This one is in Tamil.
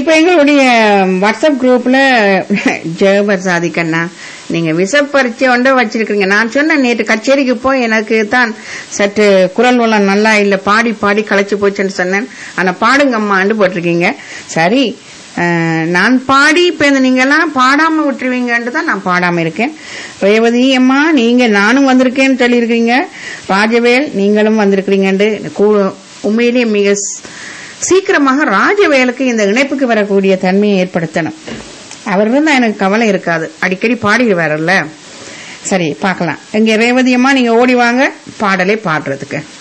இப்ப எங்களுடைய வாட்ஸ்அப் குரூப்ல ஜெகபர் சாதிக்கண்ணா நீங்க விசப்பரிச்சை ஒன்றை வச்சிருக்கீங்க நான் சொன்னேன் நேற்று கச்சேரிக்கு போய் எனக்கு தான் சற்று குரல் வளம் நல்லா இல்ல பாடி பாடி களைச்சு போச்சுன்னு சொன்னேன் ஆனா பாடுங்கம்மான்னு போட்டிருக்கீங்க சரி அஹ், நான் பாடி இப்ப இந்த நீங்க எல்லாம் பாடாம விட்டுருவீங்கன்னு தான் நான் பாடாம இருக்கேன் ரேவதி அம்மா நீங்க நானும் வந்திருக்கேன்னு சொல்லியிருக்கீங்க ராஜவேல் நீங்களும் வந்திருக்கிறீங்கன்னு கூ- உண்மையிலேயே மிக ஸ்- சீக்கிரமாக ராஜவேலுக்கு இந்த இணைப்புக்கு வரக்கூடிய தன்மையை ஏற்படுத்தணும் அவர் இருந்தா எனக்கு கவலை இருக்காது அடிக்கடி பாடிடுவாருல்ல சரி பார்க்கலாம் எங்க ரேவதி அம்மா நீங்க ஓடி வாங்க பாடலை பாடுறதுக்கு